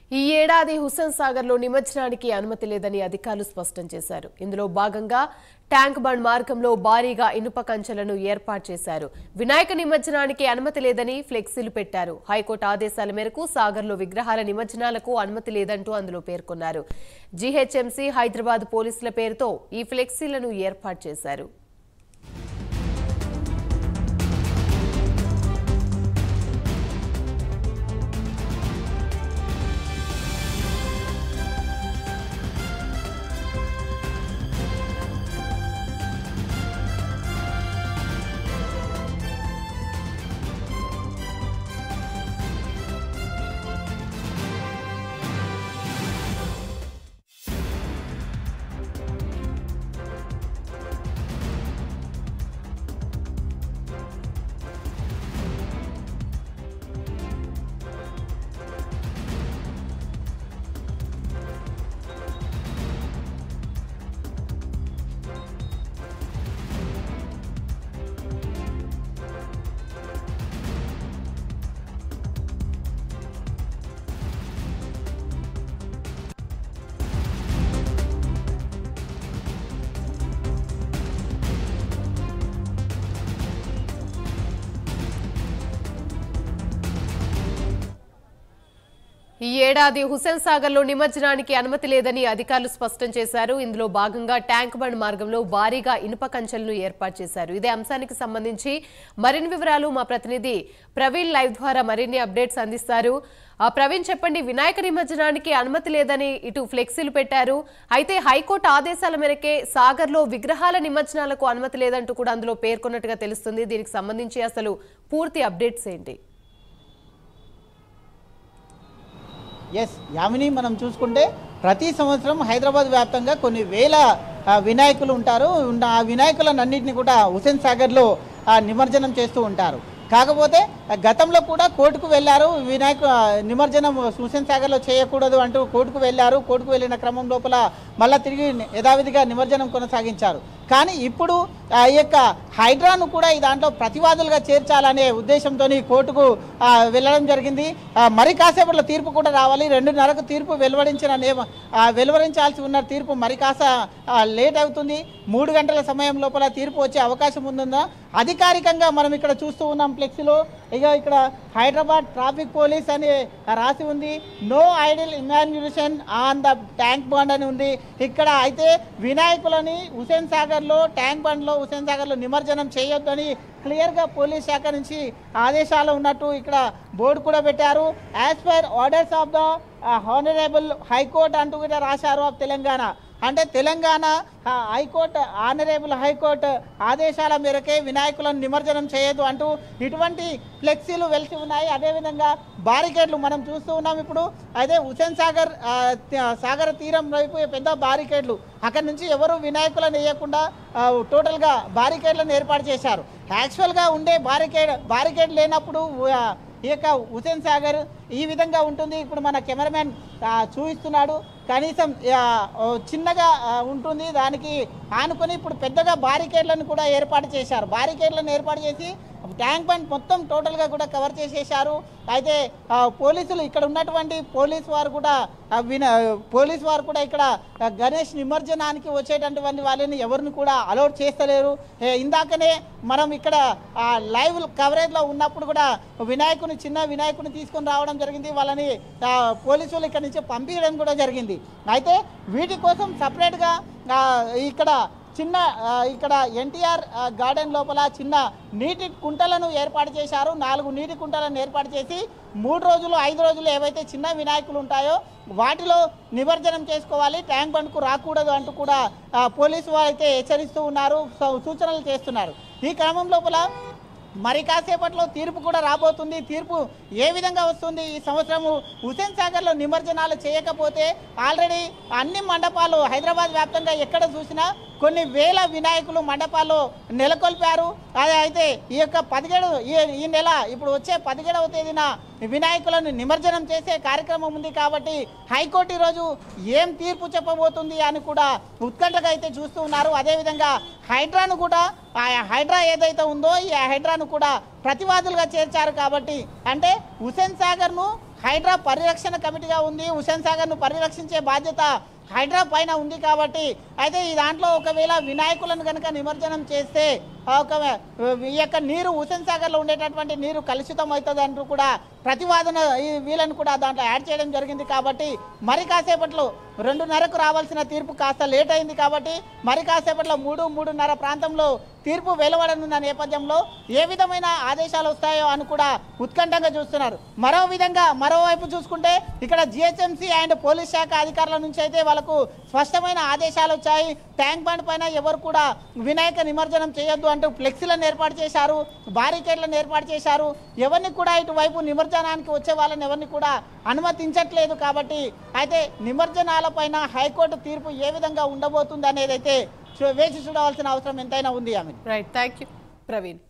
ఈ ఏడాది హుస్సేన్ సాగర్ లో నిమజ్జనానికి అనుమతి లేదని అధికారులు స్పష్టం చేశారు ఇందులో భాగంగా ట్యాంక్ బండ్ మార్గంలో భారీగా ఇనుప కంచెలను ఏర్పాటు చేశారు వినాయక నిమజ్జనానికి అనుమతి లేదని ఫ్లెక్సీలు పెట్టారు హైకోర్టు ఆదేశాల మేరకు సాగర్లో విగ్రహాల నిమజ్జనాలకు అనుమతి లేదంటూ అందులో పేర్కొన్నారు జీహెచ్ఎంసీ హైదరాబాద్ పోలీసుల పేరుతో ఈ ఫ్లెక్సీలను ఏర్పాటు చేశారు ఈ ఏడాది హుస్సేన్ సాగర్ లో నిమజ్జనానికి అనుమతి లేదని అధికారులు స్పష్టం చేశారు ఇందులో భాగంగా ట్యాంక్ బండ్ మార్గంలో భారీగా ఇనుప కంచెలను ఏర్పాటు చేశారు ఇదే అంశానికి సంబంధించి మరిన్ని వివరాలు మా ప్రతినిధి ప్రవీణ్ లైవ్ ద్వారా మరిన్ని అప్డేట్స్ అందిస్తారు ఆ, ప్రవీణ్ చెప్పండి వినాయక నిమజ్జనానికి అనుమతి లేదని ఇటు ఫ్లెక్సీలు పెట్టారు అయితే హైకోర్టు ఆదేశాల మేరకే సాగర్లో విగ్రహాల నిమజ్జనాలకు అనుమతి లేదంటూ కూడా అందులో పేర్కొన్నట్టుగా తెలుస్తుంది దీనికి సంబంధించి అసలు పూర్తి అప్డేట్స్ ఏంటి ఎస్ యామిని మనం చూసుకుంటే ప్రతి సంవత్సరం హైదరాబాద్ వ్యాప్తంగా కొన్ని వేల ఆ, వినాయకులు ఉంటారు ఉన్న ఆ వినాయకులన్నింటినీ కూడా హుసేన్ సాగర్లో ఆ, నిమజ్జనం చేస్తూ ఉంటారు కాకపోతే ఆ, గతంలో కూడా కోర్టుకు వెళ్ళారు వినాయక ఆ, నిమజ్జనం హుసేన్ సాగర్లో చేయకూడదు అంటూ కోర్టుకు వెళ్ళారు కోర్టుకు వెళ్ళిన క్రమం లోపల మళ్ళా తిరిగి యథావిధిగా నిమజ్జనం కొనసాగించారు కానీ ఇప్పుడు ఆ యొక్క హైడ్రాను కూడా ఈ దాంట్లో ప్రతివాదులుగా చేర్చాలనే ఉద్దేశంతో కోర్టుకు ఆ, వెళ్ళడం జరిగింది ఆ, మరి కాసేపట్లో తీర్పు కూడా రావాలి రెండున్నరకు తీర్పు వెలువడించిన నేమ ఆ, వెలువరించాల్సి ఉన్న తీర్పు మరి కాస్త ఆ, లేట్ అవుతుంది మూడు గంటల సమయం లోపల తీర్పు వచ్చే అవకాశం ఉంటుందా అధికారికంగా మనం ఇక్కడ చూస్తూ ఉన్నాం ఫ్లెక్సీలో ఇక ఇక్కడ హైదరాబాద్ ట్రాఫిక్ పోలీస్ అని రాసి ఉంది no idol immersion on the Tank Bund అని ఉంది ఇక్కడ అయితే వినాయకులని హుసేన్ సాగర్లో ట్యాంక్ బండ్లో హుసేన్ సాగర్లో నిమజ్జనం చేయొద్దని క్లియర్గా పోలీస్ శాఖ నుంచి ఆదేశాలు ఉన్నట్టు ఇక్కడ బోర్డు కూడా పెట్టారు as per orders of the honourable high court అంటూ కూడా రాశారు ఆఫ్ తెలంగాణ అంటే తెలంగాణ ఆ, హైకోర్టు ఆనరేబుల్ హైకోర్టు ఆదేశాల మేరకే వినాయకులను నిమజ్జనం చేయదు అంటూ ఇటువంటి ఫ్లెక్సీలు వెలిసి ఉన్నాయి అదేవిధంగా బారికేడ్లు మనం చూస్తూ ఉన్నాం ఇప్పుడు అదే హుసేన్ సాగర్ ఆ, త- సాగర తీరం వైపు పెద్ద బారికేడ్లు అక్కడి నుంచి ఎవరు వినాయకులను వేయకుండా ఆ, టోటల్గా బారికేడ్లను ఏర్పాటు చేశారు యాక్చువల్గా ఉండే బారికేడ్ బారికేడ్ లేనప్పుడు ఆ, ఈ యొక్క హుసేన్ సాగర్ ఈ విధంగా ఉంటుంది ఇప్పుడు మన కెమెరామెన్ ఆ, చూపిస్తున్నాడు కనీసం ఆ, ఓ చిన్నగా ఆ, ఉంటుంది దానికి ఆనుకొని ఇప్పుడు పెద్దగా బారికేడ్లను కూడా ఏర్పాటు చేశారు బారికేడ్లను ఏర్పాటు చేసి ట్యాంక్ బండ్ మొత్తం టోటల్గా కూడా కవర్ చేసేశారు అయితే ఆ, పోలీసులు ఇక్కడ ఉన్నటువంటి పోలీస్ వారు కూడా ఆ, విన పోలీస్ వారు కూడా ఇక్కడ ఆ, గణేష్ నిమజ్జనానికి వచ్చేటటువంటి వాళ్ళని ఎవరిని కూడా అలౌట్ చేస్తలేరు ఏ, ఇందాకనే మనం ఇక్కడ ఆ, లైవ్ కవరేజ్లో ఉన్నప్పుడు కూడా వినాయకుని చిన్న వినాయకుని తీసుకొని రావడం జరిగింది వాళ్ళని ఆ, పోలీసులు ఇక్కడ నుంచి పంపించడం కూడా జరిగింది అయితే వీటి కోసం సపరేట్గా ఇక్కడ చిన్న ఆ, ఇక్కడ ఎన్టీఆర్ గార్డెన్ లోపల చిన్న నీటి కుంటలను ఏర్పాటు చేశారు నాలుగు నీటి కుంటలను ఏర్పాటు చేసి మూడు రోజులు ఐదు రోజులు ఏవైతే చిన్న వినాయకులు ఉంటాయో వాటిలో నిమజ్జనం చేసుకోవాలి ట్యాంక్ బండ్కు రాకూడదు అంటూ కూడా ఆ, పోలీసు వారు అయితే హెచ్చరిస్తూ ఉన్నారు సూ- సూచనలు చేస్తున్నారు ఈ క్రమం లోపల మరి కాసేపట్లో తీర్పు కూడా రాబోతుంది తీర్పు ఏ విధంగా వస్తుంది ఈ సంవత్సరము హుసేన్ సాగర్లో నిమజ్జనాలు చేయకపోతే ఆల్రెడీ అన్ని మండపాలు హైదరాబాద్ వ్యాప్తంగా ఎక్కడ చూసినా కొన్ని వేల వినాయకులు మండపాల్లో నెలకొల్పారు అదే అయితే ఈ యొక్క పదిహేడు ఈ ఈ నెల ఇప్పుడు వచ్చే పదిహేడవ తేదీన వినాయకులను నిమజ్జనం చేసే కార్యక్రమం ఉంది కాబట్టి హైకోర్టు ఈరోజు ఏం తీర్పు చెప్పబోతుంది అని కూడా ఉత్కంఠగా అయితే చూస్తూ ఉన్నారు అదేవిధంగా హైడ్రాను కూడా ఆ హైడ్రా ఏదైతే ఉందో ఈ హైడ్రాను కూడా ప్రతివాదులుగా చేర్చారు కాబట్టి అంటే హుసేన్ సాగర్ను హైడ్రా పరిరక్షణ కమిటీగా ఉంది హుసేన్ సాగర్ను పరిరక్షించే బాధ్యత హైడ్రా పైన ఉంది కాబట్టి అయితే ఈ దాంట్లో ఒకవేళ వినాయకులను కనుక నిమజ్జనం చేస్తే ఆ ఒక ఈ యొక్క నీరు హుసేన్ సాగర్లో ఉండేటటువంటి నీరు కలుషితం అవుతుంది అంటూ కూడా ప్రతివాదన ఈ వీళ్ళని కూడా దాంట్లో యాడ్ చేయడం జరిగింది కాబట్టి మరి కాసేపట్లో రెండున్నరకు రావాల్సిన తీర్పు కాస్త లేట్ అయింది కాబట్టి మరి కాసేపట్లో మూడు మూడున్నర ప్రాంతంలో తీర్పు వెలువడనున్న నేపథ్యంలో ఏ విధమైన ఆదేశాలు వస్తాయో అని కూడా ఉత్కంఠంగా చూస్తున్నారు మరో విధంగా మరోవైపు చూసుకుంటే ఇక్కడ జిహెచ్ఎంసీ అండ్ పోలీస్ శాఖ అధికారుల నుంచి అయితే వాళ్ళకు స్పష్టమైన ఆదేశాలు వచ్చాయి ట్యాంక్ బండ్ పైన ఎవరు కూడా వినాయక నిమజ్జనం చేయొద్దు అంటూ ఫ్లెక్సీలను ఏర్పాటు చేశారు బారికేడ్లను ఏర్పాటు చేశారు ఎవరిని కూడా ఇటువైపు నిమజ్జనానికి వచ్చే వాళ్ళని ఎవరిని కూడా అనుమతించట్లేదు కాబట్టి అయితే నిమజ్జనాలపైన హైకోర్టు తీర్పు ఏ విధంగా ఉండబోతుంది అనేది అయితే చూ- వేచి చూడవలసిన అవసరం ఎంతైనా ఉంది ఆమె రైట్ థ్యాంక్ యూ ప్రవీణ్